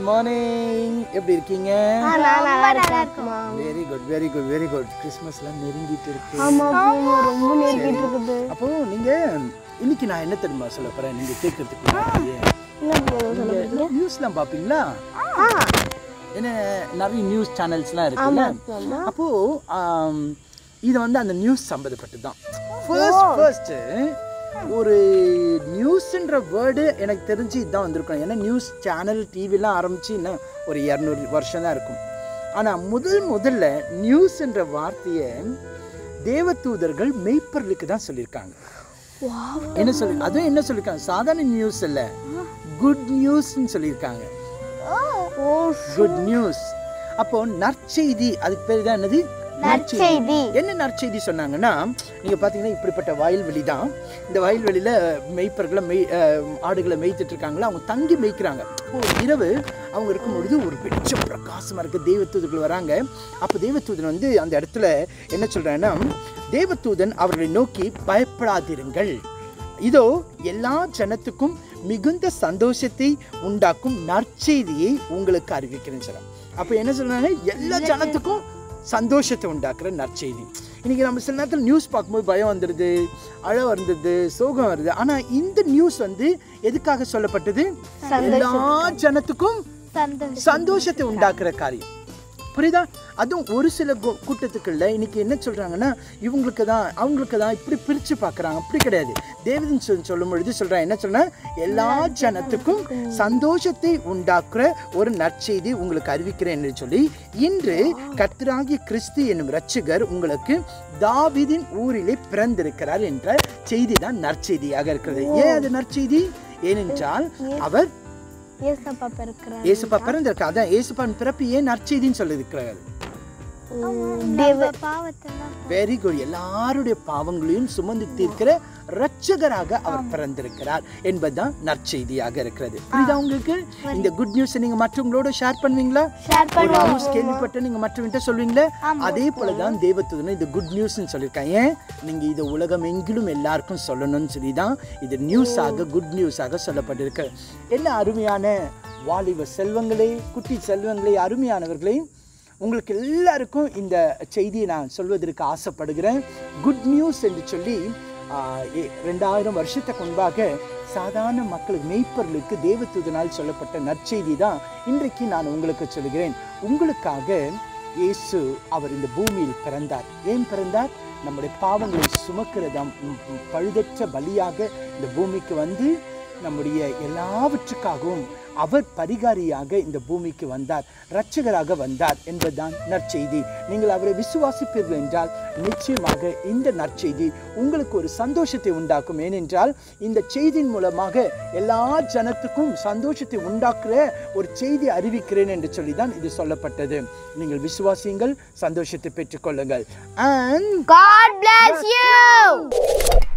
morning எப்படி இருக்கீங்க நான் நல்லா இருக்குமா very good very good very good கிறிஸ்மஸ்லாம் நெருங்கிட்டு இருக்கு ஆமா பூமா ரொம்ப நெருக்கிட்டு இருக்குது அப்போ நீங்க இன்னைக்கு நான் என்ன தெரியுமா சொல்ல போறேன் நீங்க கேட்கறதுக்கு முன்னாடியே என்ன பூமா சொல்ல நீங்க நியூஸ்லாம் பாப்பீங்களா ஆ என்ன நிறைய நியூஸ் சேனல்ஸ்லாம் இருக்குல்ல ஆமா அப்போ ஆம், இது வந்து அந்த நியூஸ் சம்மந்தப்பட்டது தான் ஃபர்ஸ்ட் ஃபர்ஸ்ட் ஒரு நியூஸ்ன்ற வேர்டு எனக்கு தெரிஞ்சு இதுதான் வந்திருக்கும் ஏன்னா நியூஸ் சேனல் டிவிலாம் ஆரம்பிச்சு இன்னும் ஒரு இரநூறு வருஷம் தான் இருக்கும் ஆனால் முதல் முதல்ல நியூஸ்ன்ற வார்த்தையை தேவதூதர்கள் மெய்ப்பொருளுக்கு தான் சொல்லியிருக்காங்க வாவ் என்ன சொல்லி அதுவும் என்ன சொல்லியிருக்காங்க சாதாரண நியூஸ் இல்லை குட் நியூஸ்ன்னு சொல்லியிருக்காங்க ஓ குட் நியூஸ் அப்போ நற்செய்தி அதுக்கு பேர் தான் என்னது நற்செய்தி என்ன நற்செய்தி சொன்னாங்கன்னா நீங்க பாத்தீங்கன்னா இப்படிப்பட்ட வயல்வெளி தான் இந்த வயல்வெளியில மெய்ப்பர்களை மெய் அஹ், ஆடுகளை மேய்த்துட்டு இருக்காங்களா அவங்க தங்கி மேய்க்கிறாங்க அப்போ இரவு அவங்க இருக்கும் பொழுது ஒரு வெளிச்சம் பிரகாசமா இருக்கு தேவதூதர்கள் வராங்க அப்போ தேவதூதன் வந்து அந்த இடத்துல என்ன சொல்றாங்கன்னா தேவதூதன் அவர்களை நோக்கி பயப்படாதிருங்கள் இதோ எல்லா ஜனத்துக்கும் மிகுந்த சந்தோஷத்தை உண்டாக்கும் நற்செய்தியை உங்களுக்கு அறிவிக்கிறேன்னு சொல்றாங்க அப்போ என்ன சொல்றாங்க எல்லா ஜனத்துக்கும் சந்தோஷத்தை உண்டாக்குற நற்செய்தி இன்னைக்கு நம்ம சில நேரத்தில் நியூஸ் பார்க்கும்போது பயம் வந்துடுது அழ வந்துடுது சோகம் வருது ஆனால் இந்த நியூஸ் வந்து எதுக்காக சொல்லப்பட்டது எல்லா ஜனத்துக்கும் சந்தோஷம் சந்தோஷத்தை உண்டாக்குற காரியம் புரியுதா அதுவும் ஒரு சில கூ- கூட்டத்துக்குள்ள இன்னைக்கு என்ன சொல்றாங்கன்னா இவங்களுக்கு தான் அவங்களுக்கு தான் இப்படி பிரிச்சு பார்க்கறாங்க அப்படி கிடையாது தேவதன் சொல் சொல்லும் பொழுது சொல்றாங்க என்ன சொன்னா எல்லா ஜனத்துக்கும் சந்தோஷத்தை உண்டாக்குற ஒரு நற்செய்தி உங்களுக்கு அறிவிக்கிறேன் என்று சொல்லி இன்று கர்த்தராகிய கிறிஸ்து என்னும் இரட்சகர் உங்களுக்கு தாவீதின் ஊரிலே பிறந்திருக்கிறார் என்ற செய்தி தான் நற்செய்தியாக இருக்கிறது ஏன் அது நற்செய்தி ஏனென்றால் அவர் ஏசப்பா பிறக்கிறார் ஏசுப்பா பிறந்திருக்கார் அதான் ஏசுப்பான் பிறப்பு ஏன் நற்செய்தின்னு சொல்லியிருக்கிறார் தேவ வெரி குட் எல்லாருடைய பாவங்களையும் சுமந்து தீர்க்கிற இரட்சகராக அவர் பிறந்திருக்கிறார் என்பதுதான் நற்செய்தியாக இருக்கிறது புரியுதா உங்களுக்கு இந்த குட் நியூஸ் நீங்க மற்றவங்களோட ஷேர் பண்ணுவீங்களா ஷேர் ஒரு நியூஸ் கேள்விப்பட்டு நீங்க மற்றவங்கிட்ட சொல்லுவீங்களா அதே போலதான் தேவத்துதன் இது குட் நியூஸ்னு சொல்லியிருக்காங்க ஏன் நீங்க இது உலகம் எங்கிலும் எல்லாருக்கும் சொல்லணும்னு சொல்லி தான் இது நியூஸாக குட் நியூஸாக சொல்லப்பட்டிருக்கு என்ன அருமையான வாலிப செல்வங்களே குட்டி செல்வங்களே அருமையானவர்களே உங்களுக்கு எல்லாருக்கும் இந்த செய்தியை நான் சொல்வதற்கு ஆசைப்படுகிறேன் குட் நியூஸ் என்று சொல்லி ஆஹ், எ- ரெண்டாயிரம் வருஷத்துக்கு முன்பாக சாதாரண மக்களுக்கு மெய்ப்பர்களுக்கு தேவதூதனால் சொல்லப்பட்ட நற்செய்தி தான் இன்றைக்கு நான் உங்களுக்கு சொல்கிறேன் உங்களுக்காக இயேசு அவர் இந்த பூமியில் பிறந்தார் ஏன் பிறந்தார் நம்முடைய பாவங்களை சுமக்கிறதாம் ம், ம், பழுதற்ற பலியாக இந்த பூமிக்கு வந்து நம்முடைய எல்லாவற்றுக்காகவும் அவர் பரிகாரியாக இந்த பூமிக்கு வந்தார் இரட்சகராக வந்தார் என்பதுதான் நற்செய்தி நீங்கள் அவரை விசுவாசிப்பீர்கள் என்றால் நிச்சயமாக இந்த நற்செய்தி உங்களுக்கு ஒரு சந்தோஷத்தை உண்டாக்கும் ஏனென்றால் இந்த செய்தியின் மூலமாக எல்லா ஜனத்துக்கும் சந்தோஷத்தை உண்டாக்குற ஒரு செய்தி அறிவிக்கிறேன் என்று சொல்லி தான் இது சொல்லப்பட்டது நீங்கள் விசுவாசியுங்கள் சந்தோஷத்தை பெற்றுக்கொள்ளுங்கள் அண்ட் God bless you